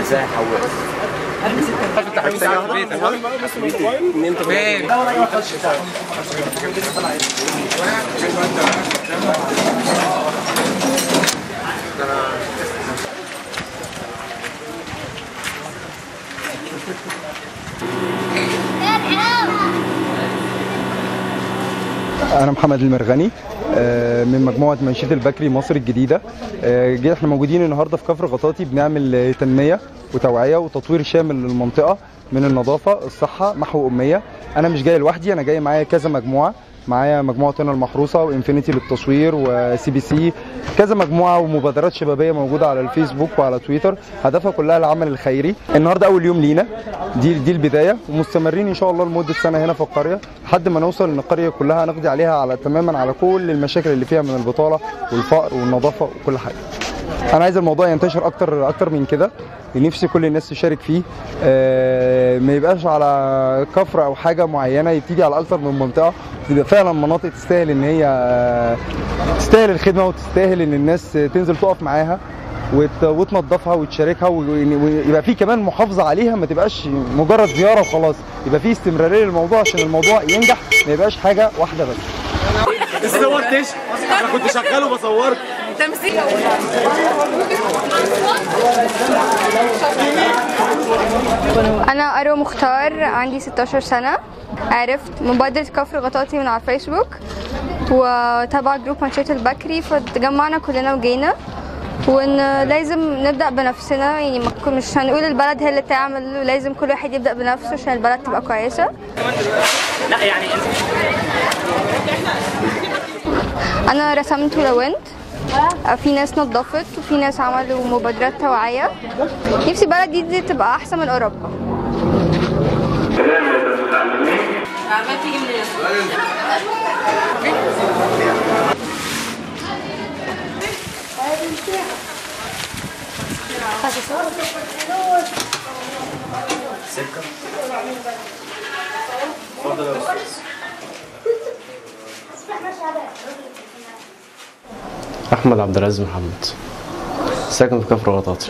ازاي حواس فين؟ انا محمد المرغني آه، من مجموعه منشيه البكري مصر الجديده آه، جي- احنا موجودين النهارده في كفر غطاطي بنعمل آه، تنميه وتوعيه وتطوير شامل للمنطقه من النظافه الصحه محو اميه انا مش جاي لوحدي انا جاي معايا كذا مجموعه معايا مجموعه هنا المحروسه وانفينيتي للتصوير وسي بي سي كذا مجموعه ومبادرات شبابيه موجوده على الفيسبوك وعلى تويتر هدفها كلها العمل الخيري النهارده اول يوم لينا دي دي البدايه ومستمرين ان شاء الله لمده سنه هنا في القريه لحد ما نوصل ان القريه كلها نقضي عليها على تماما على كل المشاكل اللي فيها من البطاله والفقر والنظافه وكل حاجه انا عايز الموضوع ينتشر اكتر اكتر من كده نفسي كل الناس تشارك فيه آه، ما يبقاش على كفر او حاجه معينه يبتدي على اكتر من منطقه تبقى فعلا مناطق تستاهل ان هي آه، تستاهل الخدمه وتستاهل ان الناس تنزل تقف معاها وت- وتنظفها وتشاركها و- ويبقى في كمان محافظه عليها ما تبقاش مجرد زياره وخلاص يبقى في استمراريه للموضوع عشان الموضوع ينجح ما يبقاش حاجه واحده بس صورتش انا كنت شغال وبصورك تمثيل أنا أروى مختار عندي 16 سنة عرفت مبادرة كفر غطاطي من على الفيسبوك وتبع جروب منشية البكري فتجمعنا كلنا وجينا وان لازم نبدا بنفسنا يعني ما كن- مش هنقول البلد هي اللي تعمل لازم كل واحد يبدا بنفسه عشان البلد تبقى كويسه لا يعني انا رسمت ولونت في ناس نظفت وفي ناس عملوا مبادرات توعيه نفسي بلدي دي تبقى احسن من اوروبا عمال تيجي منين؟ احمد عبد العزيز محمد ساكن في كفر غطاطي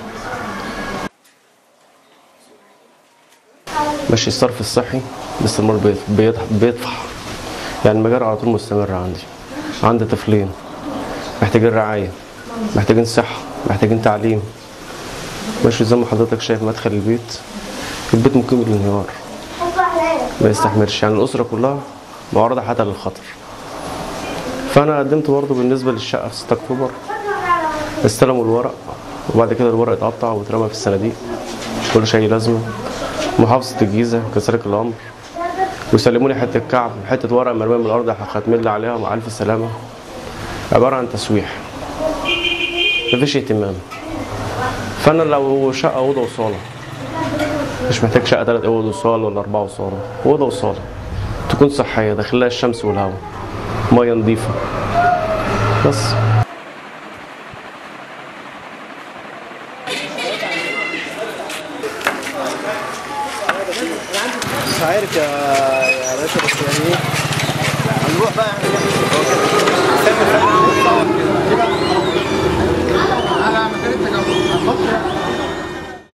ماشي الصرف الصحي باستمرار بيت- بيت- بيطفح يعني المجال على طول مستمر عندي عندي طفلين محتاجين رعاية محتاجين صحة محتاجين تعليم ماشي زي ما حضرتك شايف مدخل البيت البيت مقيم للانهيار ما يستحملش يعني الأسرة كلها معرضة حتى للخطر فانا قدمت برضه بالنسبه للشقه في 6 اكتوبر استلموا الورق وبعد كده الورق اتقطع واترمى في الصناديق ملوش اي لازمه محافظه الجيزه كذلك الامر وسلموني حته كعب حته ورق مرميه من الارض ختمين لي عليها مع الف سلامه عباره عن تسويح مفيش اهتمام فانا لو شقه اوضه وصاله مش محتاج شقه ثلاث اوض وصاله ولا اربعه وصاله اوضه وصاله تكون صحيه داخلها الشمس والهواء ميه نظيفه بس مش عارف يا يا باشا بس يعني ايه هنروح بقى احنا نعمل فعلا نصور كده. على مكان التجمع